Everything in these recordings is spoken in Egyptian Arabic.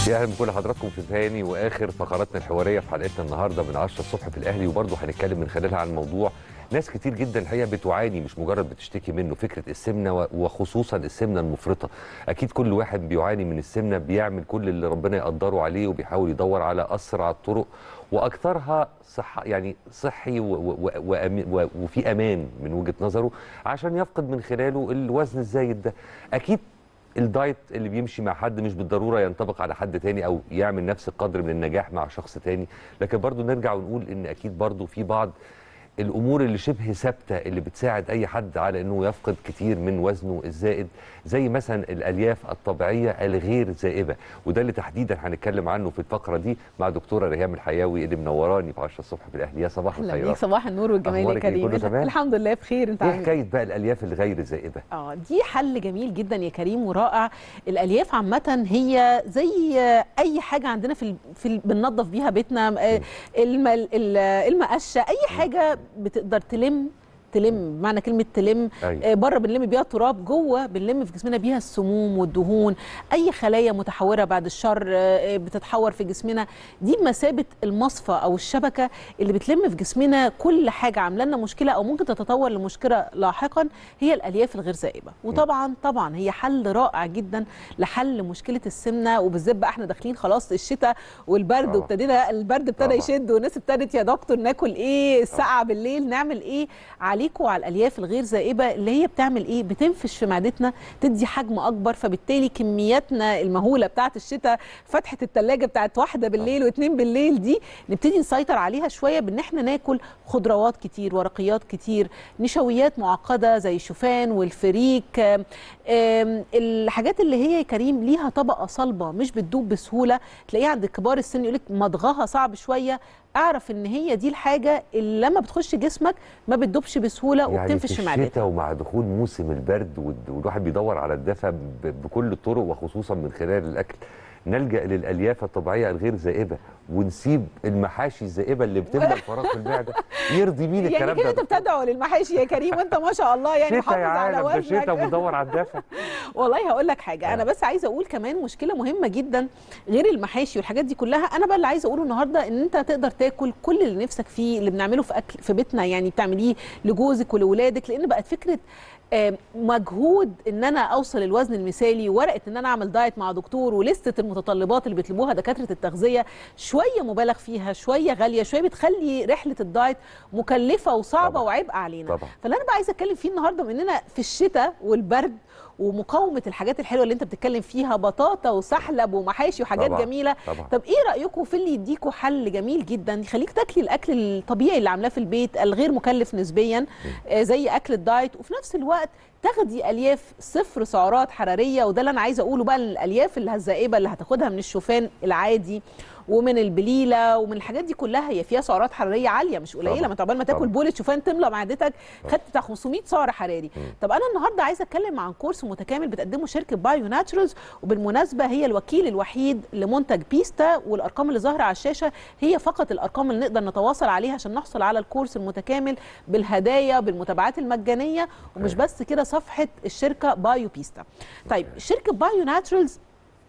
يا اهلا بكل حضراتكم في ثاني واخر فقراتنا الحواريه في حلقتنا النهارده من 10 الصبح في الاهلي وبرضه هنتكلم من خلالها عن موضوع ناس كتير جدا الحقيقه بتعاني مش مجرد بتشتكي منه فكره السمنه و- وخصوصا السمنه المفرطه اكيد كل واحد بيعاني من السمنه بيعمل كل اللي ربنا يقدره عليه وبيحاول يدور على اسرع الطرق واكثرها صح يعني صحي و و و وأمي- و وفي امان من وجهه نظره عشان يفقد من خلاله الوزن الزايد ده اكيد الدايت اللي بيمشي مع حد مش بالضروره ينطبق على حد تاني او يعمل نفس القدر من النجاح مع شخص تاني لكن برضو نرجع ونقول ان اكيد برضو في بعض الامور اللي شبه ثابته اللي بتساعد اي حد على انه يفقد كتير من وزنه الزائد زي مثلا الالياف الطبيعيه الغير زائبه وده اللي تحديدا هنتكلم عنه في الفقره دي مع دكتوره ريهام الحياوي اللي منوراني في 10 الصبح في الاهلي يا صباح اهلا الخير بيك صباح النور والجمال يا أخبارك إيه؟ كريم كله تمام؟ الحمد لله بخير انت ايه عامل حكايه بقى الالياف الغير زائبه اه دي حل جميل جدا يا كريم ورائع الالياف عامه هي زي اي حاجه عندنا في ال... في ال... بننظف بيها بيتنا آه، الم... ال- المقشه اي حاجه بتقدر تلم تلم بمعنى كلمه تلم أيوة. آه، بره بنلم بيها التراب جوه بنلم في جسمنا بيها السموم والدهون اي خلايا متحوره بعد الشر آه، بتتحور في جسمنا دي بمثابه المصفى او الشبكه اللي بتلم في جسمنا كل حاجه عامله لنا مشكله او ممكن تتطور لمشكله لاحقا هي الالياف الغير زائبه وطبعا طبعا هي حل رائع جدا لحل مشكله السمنه وبالذات بقى احنا داخلين خلاص الشتاء والبرد طبعا. وابتدينا البرد ابتدى طبعا. يشد والناس ابتدت يا دكتور ناكل ايه الساعه بالليل نعمل ايه عليكم وعلى الالياف الغير زائبه اللي هي بتعمل ايه بتنفش في معدتنا تدي حجم اكبر فبالتالي كمياتنا المهوله بتاعه الشتاء فتحه الثلاجه بتاعه واحده بالليل واثنين بالليل دي نبتدي نسيطر عليها شويه بان احنا ناكل خضروات كتير ورقيات كتير نشويات معقده زي الشوفان والفريك آم، آم، الحاجات اللي هي يا كريم ليها طبقه صلبه مش بتدوب بسهوله تلاقيها عند كبار السن يقولك مضغها صعب شويه اعرف ان هي دي الحاجه اللي لما بتخش جسمك ما بتدوبش بسهوله يعني وبتنفش في في معدتك الشتاء ومع دخول موسم البرد والد- والواحد بيدور على الدفى ب- بكل الطرق وخصوصا من خلال الاكل نلجا للالياف الطبيعيه الغير زائبه ونسيب المحاشي الزائبه اللي بتملى الفراغ في المعده يرضي مين يعني الكلام كده ده انت بتدعو للمحاشي يا كريم وانت ما شاء الله يعني شتاء محافظ يا على عالم ده شتاء وزنك وبيدور على الدفى والله هقول لك حاجه انا آه. بس عايزه اقول كمان مشكله مهمه جدا غير المحاشي والحاجات دي كلها انا بقى اللي عايزه اقوله النهارده ان انت تقدر تاكل كل اللي نفسك فيه اللي بنعمله في اكل في بيتنا يعني بتعمليه لجوزك ولولادك لان بقت فكره آه، مجهود ان انا اوصل الوزن المثالي ورقه ان انا اعمل دايت مع دكتور ولسته المتطلبات اللي بيطلبوها دكاتره التغذيه شويه مبالغ فيها شويه غاليه شويه بتخلي رحله الدايت مكلفه وصعبه طبعاً. وعبء علينا طبعا فاللي انا بقى عايزه اتكلم فيه النهارده مننا في الشتاء والبرد ومقاومه الحاجات الحلوه اللي انت بتتكلم فيها بطاطا وسحلب ومحاشي وحاجات طبعاً. جميله طبعا طب ايه رايكم في اللي يديكوا حل جميل جدا يخليك تاكلي الاكل الطبيعي اللي عاملاه في البيت الغير مكلف نسبيا آه زي اكل الدايت وفي نفس الوقت تاخدي الياف صفر سعرات حراريه وده اللي انا عايزه اقوله بقى الالياف اللي الزائبه اللي هتاخدها من الشوفان العادي ومن البليله ومن الحاجات دي كلها هي فيها سعرات حراريه عاليه مش قليله طبعاً. ما انت عقبال ما تاكل طبعاً. بوله شوفان تملى معدتك خدت بتاع 500 سعر حراري مم. طب انا النهارده عايزه اتكلم عن كورس متكامل بتقدمه شركه بايو ناتشرالز وبالمناسبه هي الوكيل الوحيد لمنتج بيستا والارقام اللي ظاهره على الشاشه هي فقط الارقام اللي نقدر نتواصل عليها عشان نحصل على الكورس المتكامل بالهدايا بالمتابعات المجانيه ومش أيوة. بس كده صفحه الشركه بايو بيستا طيب شركه بايو ناتشرالز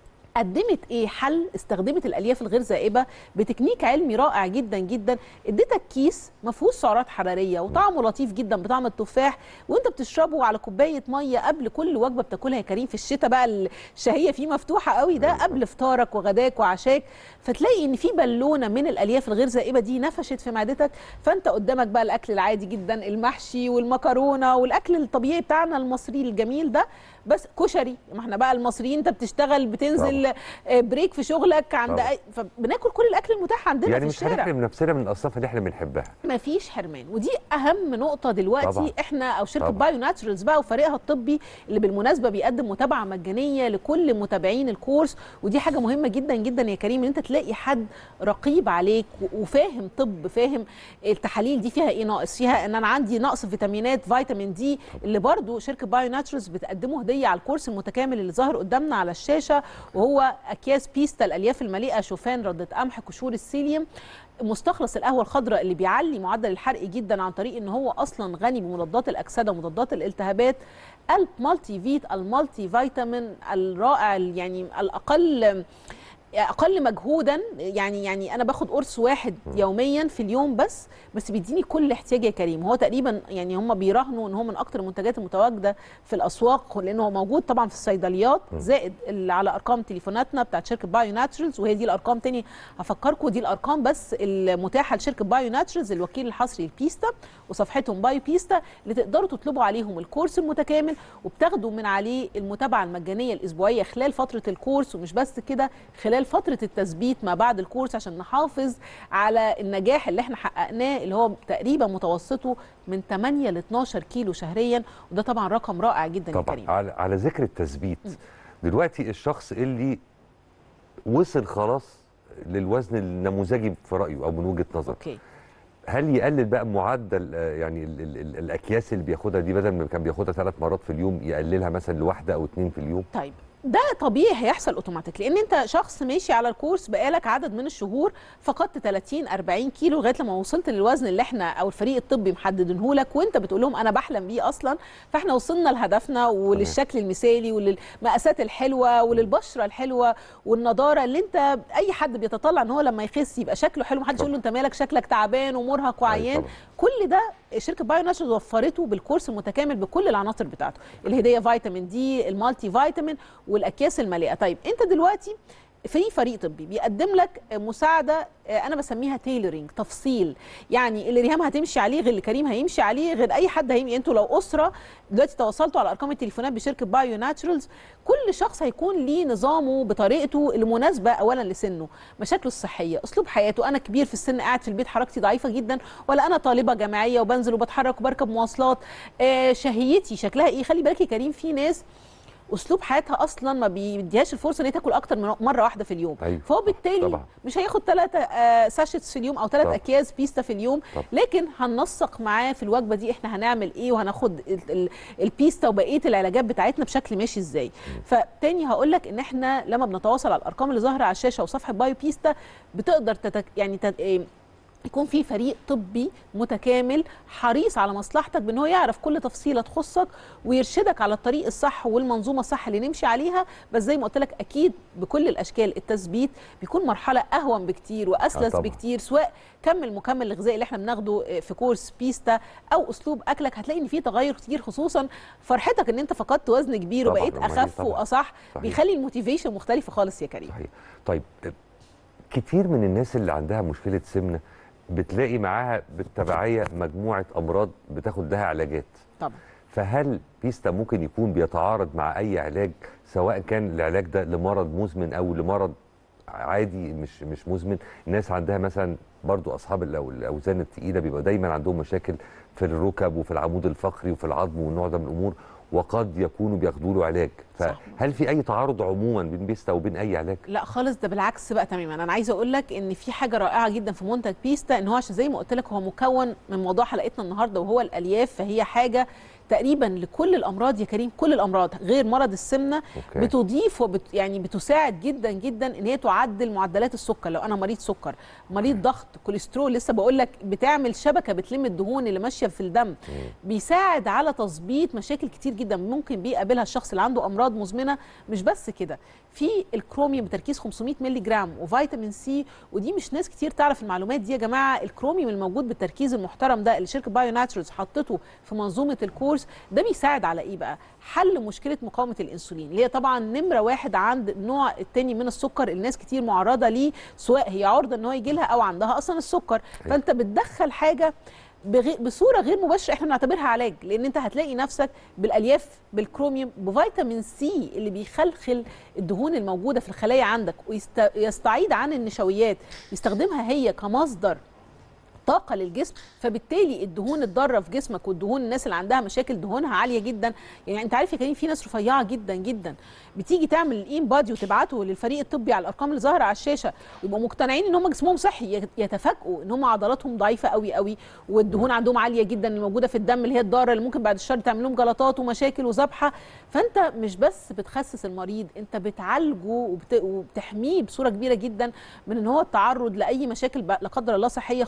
قدمت ايه حل استخدمت الالياف الغير زائبه بتكنيك علمي رائع جدا جدا اديتك كيس ما فيهوش سعرات حراريه وطعمه لطيف جدا بطعم التفاح وانت بتشربه على كوبايه ميه قبل كل وجبه بتاكلها يا كريم في الشتاء بقى الشهيه فيه مفتوحه قوي ده أيوة. قبل فطارك وغداك وعشاك فتلاقي ان في بالونه من الالياف الغير زائبه دي نفشت في معدتك فانت قدامك بقى الاكل العادي جدا المحشي والمكرونه والاكل الطبيعي بتاعنا المصري الجميل ده بس كشري ما احنا بقى المصريين انت بتشتغل بتنزل آه، بريك في شغلك عند طبعا. أي فبناكل كل الاكل المتاح عندنا يعني في مش الشارع هنحرم نفسنا من الاصناف اللي احنا بنحبها مفيش حرمان ودي اهم نقطه دلوقتي طبعاً. احنا او شركه طبعاً. بايو ناتشرالز بقى وفريقها الطبي اللي بالمناسبه بيقدم متابعه مجانيه لكل متابعين الكورس ودي حاجه مهمه جدا جدا يا كريم ان انت تلاقي حد رقيب عليك و- وفاهم طب فاهم التحاليل دي فيها ايه ناقص فيها ان انا عندي نقص فيتامينات فيتامين دي اللي برضو شركه بايو ناتشرالز بتقدمه هديه على الكورس المتكامل اللي ظاهر قدامنا على الشاشه وهو اكياس بيستا الالياف المليئه شوفان رده قمح قشور السيليوم مستخلص القهوه الخضراء اللي بيعلي معدل الحرق جدا عن طريق ان هو اصلا غني بمضادات الاكسده ومضادات الالتهابات الب مالتي فيت المالتي فيتامين الرائع يعني الاقل اقل مجهودا يعني يعني انا باخد قرص واحد يوميا في اليوم بس بس بيديني كل احتياجي يا كريم هو تقريبا يعني هم بيراهنوا ان هو من اكتر المنتجات المتواجده في الاسواق لانه هو موجود طبعا في الصيدليات زائد اللي على ارقام تليفوناتنا بتاعت شركه بايو ناتشرالز وهي دي الارقام تاني هفكركم دي الارقام بس المتاحه لشركه بايو ناتشرالز الوكيل الحصري لبيستا وصفحتهم بايو بيستا اللي تقدروا تطلبوا عليهم الكورس المتكامل وبتاخدوا من عليه المتابعه المجانيه الاسبوعيه خلال فتره الكورس ومش بس كده خلال فتره التثبيت ما بعد الكورس عشان نحافظ على النجاح اللي احنا حققناه اللي هو تقريبا متوسطه من 8 ل 12 كيلو شهريا وده طبعا رقم رائع جدا يا طبعا كريم على, على ذكر التثبيت دلوقتي الشخص اللي وصل خلاص للوزن النموذجي في رايه او من وجهه نظره اوكي هل يقلل بقى معدل آه، يعني ال ال ال الاكياس اللي بياخدها دي بدل ما كان بياخدها ثلاث مرات في اليوم يقللها مثلا لواحده او اتنين في اليوم طيب ده طبيعي هيحصل اوتوماتيك لان انت شخص ماشي على الكورس بقالك عدد من الشهور فقدت 30 40 كيلو لغايه لما وصلت للوزن اللي احنا او الفريق الطبي محددينه لك وانت بتقول لهم انا بحلم بيه اصلا فاحنا وصلنا لهدفنا وللشكل المثالي وللمقاسات الحلوه وللبشره الحلوه والنضاره اللي انت اي حد بيتطلع ان هو لما يخس يبقى شكله حلو محدش يقول له انت مالك شكلك تعبان ومرهق وعيان طبعا. كل ده شركه بايو ناتشرز وفرته بالكورس المتكامل بكل العناصر بتاعته الهديه فيتامين دي المالتي فيتامين والاكياس المليئه طيب انت دلوقتي في فريق طبي بيقدم لك مساعده آه، انا بسميها تيلرينج تفصيل يعني اللي ريهام هتمشي عليه غير اللي كريم هيمشي عليه غير اي حد هيمشي انتوا لو اسره دلوقتي تواصلتوا على ارقام التليفونات بشركه بايو ناتشرالز كل شخص هيكون ليه نظامه بطريقته المناسبه اولا لسنه مشاكله الصحيه اسلوب حياته انا كبير في السن قاعد في البيت حركتي ضعيفه جدا ولا انا طالبه جامعيه وبنزل وبتحرك وبركب مواصلات آه شهيتي شكلها ايه خلي بالك يا كريم في ناس اسلوب حياتها اصلا ما بيديهاش الفرصه ان هي تاكل اكتر من مره واحده في اليوم أيوة. فهو بالتالي طبعا. مش هياخد ثلاثه آه ساشيتس في اليوم او ثلاث طبعا. اكياس بيستا في اليوم طبعا. لكن هننسق معاه في الوجبه دي احنا هنعمل ايه وهناخد ال- ال- البيستا وبقيه العلاجات بتاعتنا بشكل ماشي ازاي فتاني هقول لك ان احنا لما بنتواصل على الارقام اللي ظاهره على الشاشه وصفحه بايو بيستا بتقدر تتك يعني تت... إيه يكون في فريق طبي متكامل حريص على مصلحتك بان هو يعرف كل تفصيله تخصك ويرشدك على الطريق الصح والمنظومه الصح اللي نمشي عليها بس زي ما قلت لك اكيد بكل الاشكال التثبيت بيكون مرحله اهون بكتير واسلس طبعا. بكتير سواء كم المكمل الغذائي اللي احنا بناخده في كورس بيستا او اسلوب اكلك هتلاقي ان في تغير كتير خصوصا فرحتك ان انت فقدت وزن كبير طبعا، وبقيت أمال إيه اخف طبعا. واصح صحيح. بيخلي الموتيفيشن مختلفه خالص يا كريم صحيح طيب كتير من الناس اللي عندها مشكله سمنه بتلاقي معاها بالتبعيه مجموعه امراض بتاخد لها علاجات طبعا فهل بيستا ممكن يكون بيتعارض مع اي علاج سواء كان العلاج ده لمرض مزمن او لمرض عادي مش مش مزمن الناس عندها مثلا برضو اصحاب الأو- الاوزان الثقيله بيبقى دايما عندهم مشاكل في الركب وفي العمود الفقري وفي العظم والنوع ده من الامور وقد يكونوا بياخدوا له علاج صح. فهل في اي تعارض عموما بين بيستا وبين اي علاج لا خالص ده بالعكس بقى تماما انا عايزه اقول لك ان في حاجه رائعه جدا في منتج بيستا ان هو عشان زي ما قلت لك هو مكون من موضوع حلقتنا النهارده وهو الالياف فهي حاجه تقريبا لكل الامراض يا كريم كل الامراض غير مرض السمنه أوكي. بتضيف وبت يعني بتساعد جدا جدا ان هي تعدل معدلات السكر لو انا مريض سكر مريض ضغط كوليسترول لسه بقول لك بتعمل شبكه بتلم الدهون اللي ماشيه في الدم بيساعد على تظبيط مشاكل كتير جدا ممكن بيقابلها الشخص اللي عنده امراض مزمنه مش بس كده في الكروميوم بتركيز 500 مللي جرام وفيتامين سي ودي مش ناس كتير تعرف المعلومات دي يا جماعه الكروميوم الموجود بالتركيز المحترم ده اللي شركه بايو ناتشرز حطته في منظومه الكورس ده بيساعد على ايه بقى حل مشكله مقاومه الانسولين اللي هي طبعا نمره واحد عند النوع التاني من السكر اللي ناس كتير معرضه ليه سواء هي عرضه ان هو يجي لها او عندها اصلا السكر فانت بتدخل حاجه بغي... بصوره غير مباشره احنا بنعتبرها علاج لان انت هتلاقي نفسك بالالياف بالكروميوم بفيتامين سي اللي بيخلخل الدهون الموجوده في الخلايا عندك ويستعيد عن النشويات يستخدمها هي كمصدر طاقه للجسم فبالتالي الدهون الضاره في جسمك والدهون الناس اللي عندها مشاكل دهونها عاليه جدا يعني انت عارف يا كريم في ناس رفيعه جدا جدا بتيجي تعمل الان بادي وتبعته للفريق الطبي على الارقام اللي ظاهره على الشاشه ويبقوا مقتنعين ان هم جسمهم صحي يتفاجئوا ان هم عضلاتهم ضعيفه قوي قوي والدهون عندهم عاليه جدا اللي موجوده في الدم اللي هي الضاره اللي ممكن بعد الشر تعمل لهم جلطات ومشاكل وذبحه فانت مش بس بتخسس المريض انت بتعالجه وبت... وبتحميه بصوره كبيره جدا من ان هو التعرض لاي مشاكل لا قدر الله صحيه خصوصا ان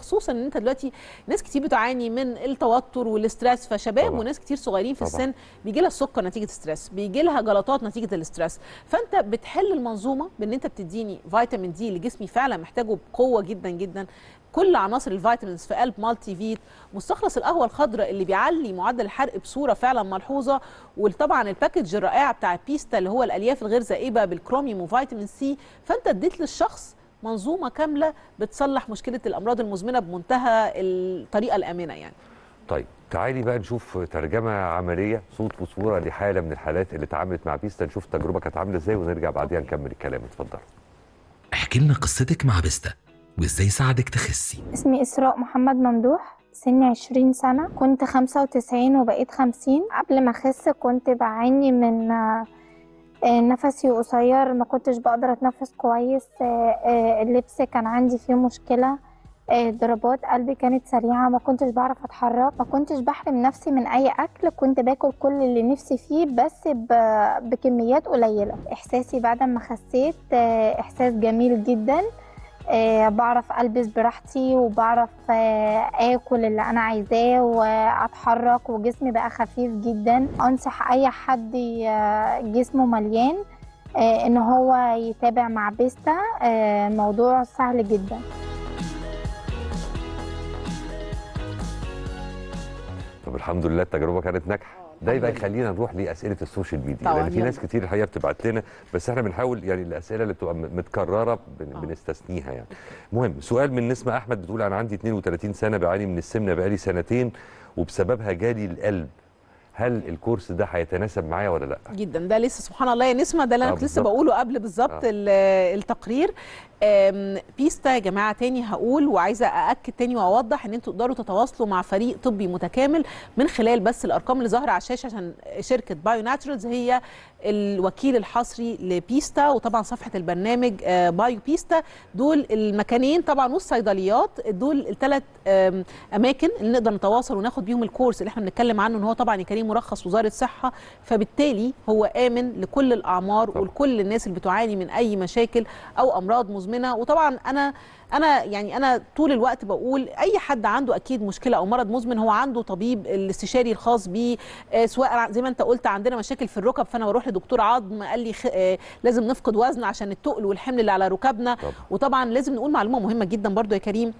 انت دلوقتي ناس كتير بتعاني من التوتر والاسترس فشباب طبعا. وناس كتير صغيرين في طبعا. السن بيجي لها السكر نتيجه ستريس بيجي لها جلطات نتيجه الاسترس فانت بتحل المنظومه بان انت بتديني فيتامين دي اللي جسمي فعلا محتاجه بقوه جدا جدا كل عناصر الفيتامينز في قلب مالتي فيت مستخلص القهوه الخضراء اللي بيعلي معدل الحرق بصوره فعلا ملحوظه وطبعا الباكج الرائعه بتاع بيستا اللي هو الالياف الغير ذائبه بالكروميوم وفيتامين سي فانت اديت للشخص منظومه كامله بتصلح مشكله الامراض المزمنه بمنتهى الطريقه الامنه يعني طيب تعالي بقى نشوف ترجمه عمليه صوت وصوره لحاله من الحالات اللي اتعاملت مع بيستا نشوف التجربه كانت عامله ازاي ونرجع بعديها نكمل الكلام اتفضل احكي لنا قصتك مع بيستا وازاي ساعدك تخسي اسمي إسراء محمد ممدوح سني عشرين سنة كنت خمسة وتسعين وبقيت خمسين قبل ما أخس كنت بعاني من آه، آه، نفسي قصير ما كنتش بقدر أتنفس كويس آه، آه، اللبس كان عندي فيه مشكلة آه، ضربات قلبي كانت سريعة ما كنتش بعرف أتحرك ما كنتش بحرم نفسي من أي أكل كنت باكل كل اللي نفسي فيه بس ب- بكميات قليلة إحساسي بعد ما خسيت آه، إحساس جميل جدا آه، بعرف البس براحتي وبعرف آه، اكل اللي انا عايزاه واتحرك وجسمي بقى خفيف جدا انصح اي حد ي- جسمه مليان آه، ان هو يتابع مع بيستا آه، موضوع سهل جدا طب الحمد لله التجربه كانت ناجحه ده يبقى يخلينا نروح لاسئله السوشيال ميديا طبعاً، لان في يلا. ناس كتير الحقيقه بتبعت لنا بس احنا بنحاول يعني الاسئله اللي بتبقى م- متكرره بن آه. بنستثنيها يعني المهم سؤال من نسمه احمد بتقول انا عندي 32 سنه بعاني من السمنه بقالي سنتين وبسببها جالي القلب هل الكورس ده هيتناسب معايا ولا لا جدا ده لسه سبحان الله يا نسمه ده اللي انا آه، كنت لسه بالظبط. بقوله قبل بالظبط آه. ال- التقرير آم، بيستا يا جماعه تاني هقول وعايزه ااكد تاني واوضح ان انتوا تقدروا تتواصلوا مع فريق طبي متكامل من خلال بس الارقام اللي ظاهره على الشاشه عشان شركه بايو ناتشرالز هي الوكيل الحصري لبيستا وطبعا صفحه البرنامج آه، بايو بيستا دول المكانين طبعا والصيدليات دول الثلاث اماكن اللي نقدر نتواصل وناخد بيهم الكورس اللي احنا بنتكلم عنه ان هو طبعا يا كريم مرخص وزاره الصحه فبالتالي هو امن لكل الاعمار طبعا. ولكل الناس اللي بتعاني من اي مشاكل او امراض مزمنه وطبعا انا انا يعني انا طول الوقت بقول اي حد عنده اكيد مشكله او مرض مزمن هو عنده طبيب الاستشاري الخاص بيه آه، سواء زي ما انت قلت عندنا مشاكل في الركب فانا بروح لدكتور عظم قال لي خ... آه، لازم نفقد وزن عشان التقل والحمل اللي على ركبنا طبعا. وطبعا لازم نقول معلومه مهمه جدا برضو يا كريم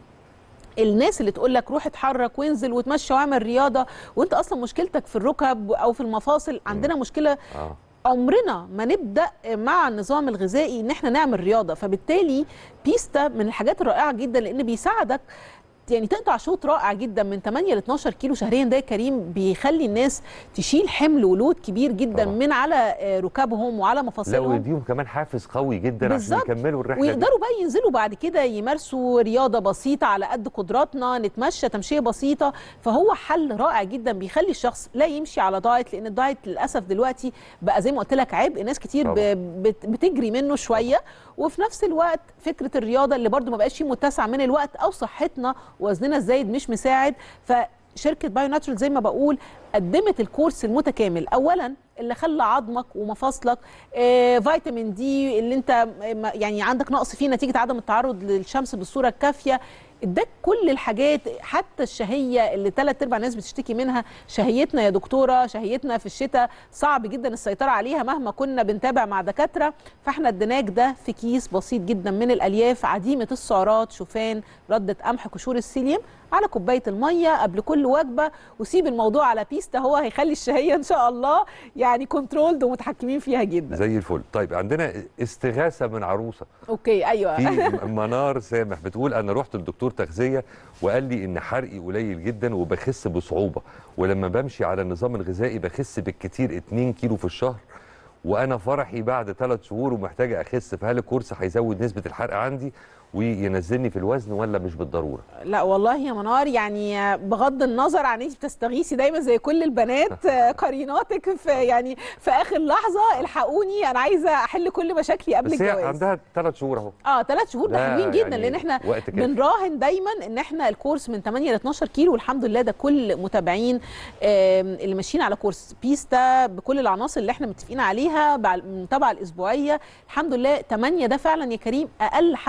الناس اللي تقول لك روح اتحرك وانزل وتمشى واعمل رياضه وانت اصلا مشكلتك في الركب او في المفاصل عندنا مشكله اه عمرنا ما نبدا مع النظام الغذائي ان احنا نعمل رياضه فبالتالي بيستا من الحاجات الرائعه جدا لان بيساعدك يعني تقطع شوط رائع جدا من 8 ل 12 كيلو شهريا ده يا كريم بيخلي الناس تشيل حمل ولود كبير جدا طبعا. من على آه، ركابهم وعلى لا مفاصلهم ويديهم كمان حافز قوي جدا عشان بالظبط. يكملوا الرحله دي. ويقدروا بقى ينزلوا بعد كده يمارسوا رياضه بسيطه على قد قدراتنا نتمشى تمشيه بسيطه فهو حل رائع جدا بيخلي الشخص لا يمشي على دايت لان الدايت للاسف دلوقتي بقى زي ما قلت لك عبء ناس كتير ب- طبعا. بت- بتجري منه شويه وفي نفس الوقت فكره الرياضه اللي برضو ما بقاش فيه متسع من الوقت او صحتنا ووزننا الزايد مش مساعد فشركه بايو ناتشرال زي ما بقول قدمت الكورس المتكامل اولا اللي خلى عظمك ومفاصلك آه، فيتامين دي اللي انت م- يعني عندك نقص فيه نتيجه عدم التعرض للشمس بالصوره الكافيه اداك كل الحاجات حتى الشهيه اللي ثلاث ارباع الناس بتشتكي منها شهيتنا يا دكتوره شهيتنا في الشتاء صعب جدا السيطره عليها مهما كنا بنتابع مع دكاتره فاحنا اديناك ده في كيس بسيط جدا من الالياف عديمه السعرات شوفان رده قمح قشور السيليوم على كوبايه الميه قبل كل وجبه وسيب الموضوع على بيستا هو هيخلي الشهيه ان شاء الله يعني كنترولد ومتحكمين فيها جدا زي الفل طيب عندنا استغاثه من عروسه اوكي ايوه في منار سامح بتقول انا رحت لدكتور تغذيه وقال لي ان حرقي قليل جدا وبخس بصعوبه ولما بمشي على النظام الغذائي بخس بالكتير 2 كيلو في الشهر وانا فرحي بعد ثلاث شهور ومحتاجه اخس فهل الكورس هيزود نسبه الحرق عندي وينزلني في الوزن ولا مش بالضروره لا والله يا منار يعني بغض النظر عن انت بتستغيثي دايما زي كل البنات آه، قريناتك في يعني في اخر لحظه الحقوني انا عايزه احل كل مشاكلي قبل بس هي الجواز عندها ثلاث شهور اهو اه ثلاث شهور ده لا حلوين جدا يعني لان احنا وقت كافي. بنراهن دايما ان احنا الكورس من 8 ل 12 كيلو والحمد لله ده كل متابعين آم، اللي ماشيين على كورس بيستا بكل العناصر اللي احنا متفقين عليها مع المتابعه الاسبوعيه الحمد لله 8 ده فعلا يا كريم اقل حد خس عندنا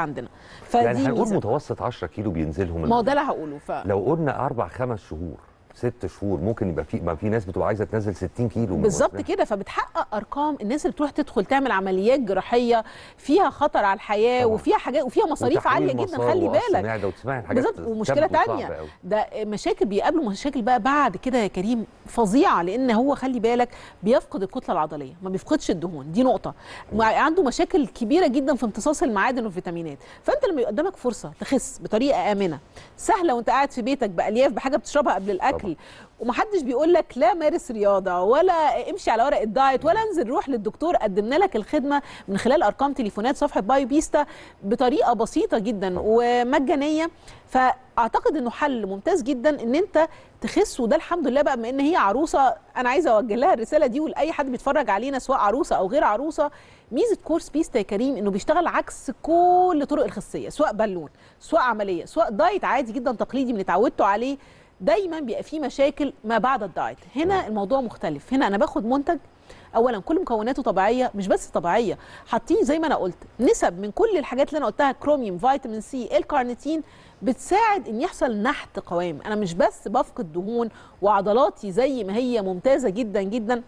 عندنا يعني فدي هنقول ميزة. متوسط 10 كيلو بينزلهم ما هو ده اللي هقوله ف... لو قلنا اربع خمس شهور ست شهور ممكن يبقى في ما في ناس بتبقى عايزه تنزل 60 كيلو من بالظبط وزنها. كده فبتحقق ارقام الناس اللي بتروح تدخل تعمل عمليات جراحيه فيها خطر على الحياه طبعا. وفيها حاجات وفيها مصاريف وتحويل عاليه جدا مسار خلي وقص بالك معده وتسمعي حاجات بالظبط ومشكله تبدو صعبة تانية أوي. ده مشاكل بيقابلوا مشاكل بقى بعد كده يا كريم فظيعه لان هو خلي بالك بيفقد الكتله العضليه ما بيفقدش الدهون دي نقطه مع- عنده مشاكل كبيره جدا في امتصاص المعادن والفيتامينات فانت لما يبقى قدامك فرصه تخس بطريقه امنه سهله وانت قاعد في بيتك بالياف بحاجه بتشربها قبل الاكل طبعا. ومحدش بيقول لك لا مارس رياضه ولا امشي على ورق الدايت ولا انزل روح للدكتور قدمنا لك الخدمه من خلال ارقام تليفونات صفحه بايو بيستا بطريقه بسيطه جدا ومجانيه فاعتقد انه حل ممتاز جدا ان انت تخس وده الحمد لله بقى بما ان هي عروسه انا عايزه اوجه لها الرساله دي ولاي حد بيتفرج علينا سواء عروسه او غير عروسه ميزه كورس بيستا يا كريم انه بيشتغل عكس كل طرق الخسيه سواء بالون سواء عمليه سواء دايت عادي جدا تقليدي من اتعودتوا عليه دايما بيبقى فيه مشاكل ما بعد الدايت هنا الموضوع مختلف هنا انا باخد منتج اولا كل مكوناته طبيعيه مش بس طبيعيه حاطين زي ما انا قلت نسب من كل الحاجات اللي انا قلتها كروميوم فيتامين سي الكارنيتين بتساعد ان يحصل نحت قوام انا مش بس بفقد دهون وعضلاتي زي ما هي ممتازه جدا جدا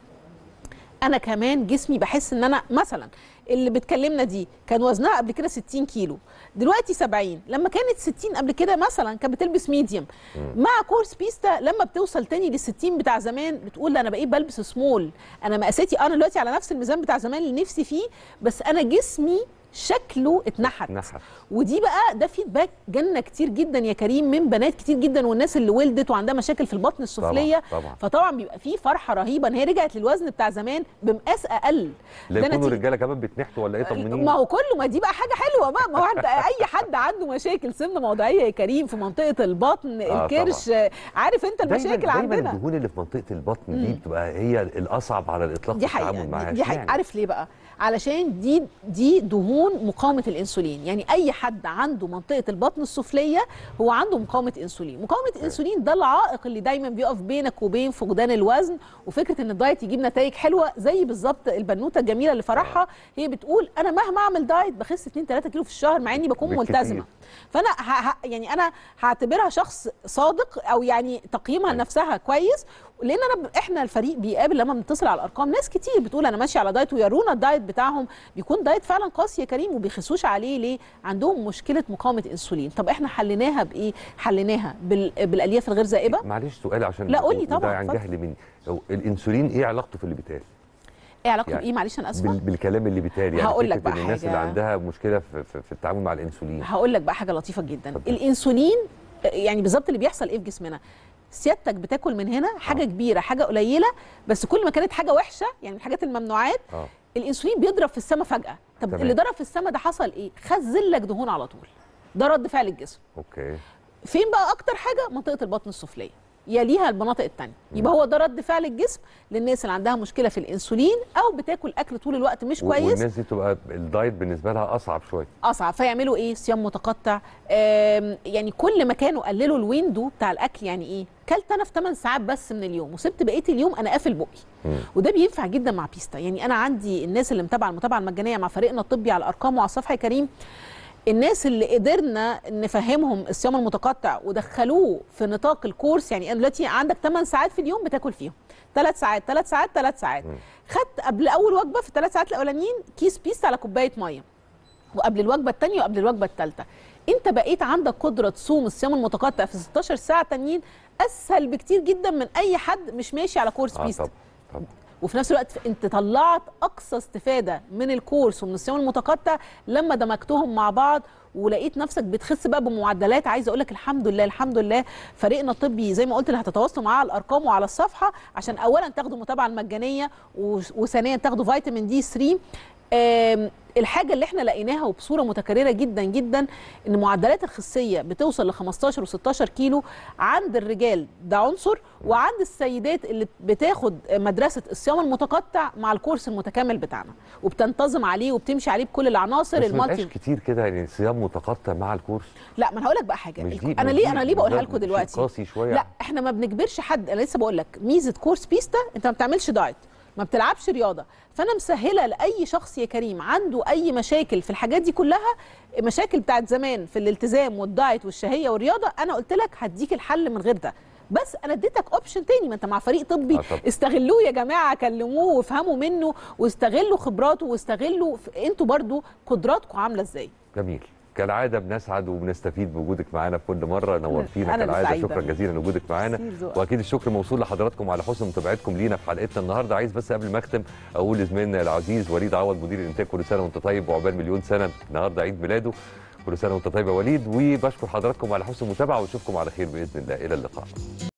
انا كمان جسمي بحس ان انا مثلا اللي بتكلمنا دي كان وزنها قبل كده 60 كيلو دلوقتي 70 لما كانت 60 قبل كده مثلا كانت بتلبس ميديوم مع كورس بيستا لما بتوصل تاني لل 60 بتاع زمان بتقول انا بقيت بلبس سمول انا مقاساتي انا دلوقتي على نفس الميزان بتاع زمان اللي نفسي فيه بس انا جسمي شكله اتنحت نحت. ودي بقى ده فيدباك جالنا كتير جدا يا كريم من بنات كتير جدا والناس اللي ولدت وعندها مشاكل في البطن السفليه طبعا. فطبعا بيبقى فيه فرحه رهيبه ان هي رجعت للوزن بتاع زمان بمقاس اقل لا ده يكونوا نتيجة- رجاله كمان بتنحتوا ولا ايه طمنيني ما هو كله ما دي بقى حاجه حلوه بقى ما هو عند اي حد عنده مشاكل سمنه موضعيه يا كريم في منطقه البطن آه، الكرش عارف انت دايما المشاكل دايما عندنا الدهون اللي في منطقه البطن دي بتبقى هي الاصعب على الاطلاق دي في التعامل حقيقه معاها دي, دي حقيقه اشمعنى؟ عارف ليه بقى علشان دي دي دهون مقاومه الانسولين يعني اي حد عنده منطقه البطن السفليه هو عنده مقاومه انسولين مقاومه الانسولين ده العائق اللي دايما بيقف بينك وبين فقدان الوزن وفكره ان الدايت يجيب نتائج حلوه زي بالظبط البنوته الجميله اللي فرحها هي بتقول انا مهما اعمل دايت بخس 2 3 كيلو في الشهر مع اني بكون بالكتير. ملتزمه فانا ه... ه... يعني انا هعتبرها شخص صادق او يعني تقييمها أيوة. لنفسها كويس لان انا ب... احنا الفريق بيقابل لما بنتصل على الارقام ناس كتير بتقول انا ماشي على دايت ويرونا الدايت بتاعهم بيكون دايت فعلا قاسي يا كريم وبيخسوش عليه ليه عندهم مشكله مقاومه انسولين طب احنا حليناها بايه حليناها بال... بالالياف الغير زائبه معلش سؤال عشان لا، قولي وده طبعا، عن اتفضل. جهل مني هو الانسولين ايه علاقته في الليبيتال ايه علاقته يعني بايه معلش انا اسفه بال... بالكلام اللي بيتقال يعني هقول لك فكرة بقى إن الناس حاجة. اللي عندها مشكله في, في, في التعامل مع الانسولين هقول لك بقى حاجه لطيفه جدا اتفضل. الانسولين يعني بالظبط اللي بيحصل ايه في جسمنا سيادتك بتاكل من هنا حاجه آه. كبيره حاجه قليله بس كل ما كانت حاجه وحشه يعني من الحاجات الممنوعات اه الانسولين بيضرب في السماء فجاه طب تمام. اللي ضرب في السماء ده حصل ايه خزن لك دهون على طول ده رد فعل الجسم اوكي فين بقى اكتر حاجه منطقه البطن السفليه يليها المناطق التانية يبقى هو ده رد فعل الجسم للناس اللي عندها مشكله في الانسولين او بتاكل اكل طول الوقت مش و- كويس والناس دي تبقى الدايت بالنسبه لها اصعب شويه اصعب فيعملوا ايه صيام متقطع آم، يعني كل ما كانوا قللوا الويندو بتاع الاكل يعني ايه كلت انا في 8 ساعات بس من اليوم وسبت بقيه اليوم انا قافل بقي مم. وده بينفع جدا مع بيستا يعني انا عندي الناس اللي متابعه المتابعه المجانيه مع فريقنا الطبي على الارقام وعلى الصفحه يا كريم الناس اللي قدرنا نفهمهم الصيام المتقطع ودخلوه في نطاق الكورس يعني انا دلوقتي عندك 8 ساعات في اليوم بتاكل فيهم 3 ساعات 3 ساعات 3 ساعات خدت قبل اول وجبه في الثلاث ساعات الاولانيين كيس بيستا على كوبايه ميه وقبل الوجبه الثانيه وقبل الوجبه الثالثه انت بقيت عندك قدره تصوم الصيام المتقطع في 16 ساعه تانيين اسهل بكتير جدا من اي حد مش ماشي على كورس اه بيستا طب طب وفي نفس الوقت انت طلعت اقصى استفاده من الكورس ومن الصيام المتقطع لما دمجتهم مع بعض ولقيت نفسك بتخس بقى بمعدلات عايزه اقول لك الحمد لله الحمد لله فريقنا الطبي زي ما قلت اللي هتتواصلوا معاه على الارقام وعلى الصفحه عشان اولا تاخدوا المتابعه المجانيه وس- وثانيا تاخدوا فيتامين دي 3 آم، الحاجه اللي احنا لقيناها وبصوره متكرره جدا جدا ان معدلات الخسيه بتوصل ل 15 و16 كيلو عند الرجال ده عنصر وعند السيدات اللي بتاخد مدرسه الصيام المتقطع مع الكورس المتكامل بتاعنا وبتنتظم عليه وبتمشي عليه بكل العناصر بس ما المالتي يبقاش كتير كده يعني صيام متقطع مع الكورس لا ما انا هقول لك بقى حاجه مش الك- دي انا مش ليه دي- انا ليه مش بقولها ده- لكم مش دلوقتي قاسي شويه لا احنا ما بنجبرش حد انا لسه بقول لك ميزه كورس بيستا انت ما بتعملش دايت ما بتلعبش رياضه فانا مسهله لاي شخص يا كريم عنده اي مشاكل في الحاجات دي كلها مشاكل بتاعت زمان في الالتزام والدايت والشهيه والرياضه انا قلت لك هديك الحل من غير ده بس انا اديتك اوبشن تاني ما انت مع فريق طبي آه طبعا. استغلوه يا جماعه كلموه وافهموا منه واستغلوا خبراته واستغلوا ف- انتوا برضو قدراتكم عامله ازاي جميل كالعاده بنسعد وبنستفيد بوجودك معانا في كل مره نورتينا أنا اللي كالعاده سعيدة. شكرا جزيلا لوجودك معانا ميرسي لذوقك. واكيد الشكر موصول لحضراتكم على حسن متابعتكم لينا في حلقتنا النهارده عايز بس قبل ما اختم اقول لزميلنا العزيز وليد عوض مدير الانتاج كل سنه وانت طيب وعقبال مليون سنه النهارده عيد ميلاده كل سنه وانت طيب يا وليد وبشكر حضراتكم على حسن المتابعه واشوفكم على خير باذن الله الى اللقاء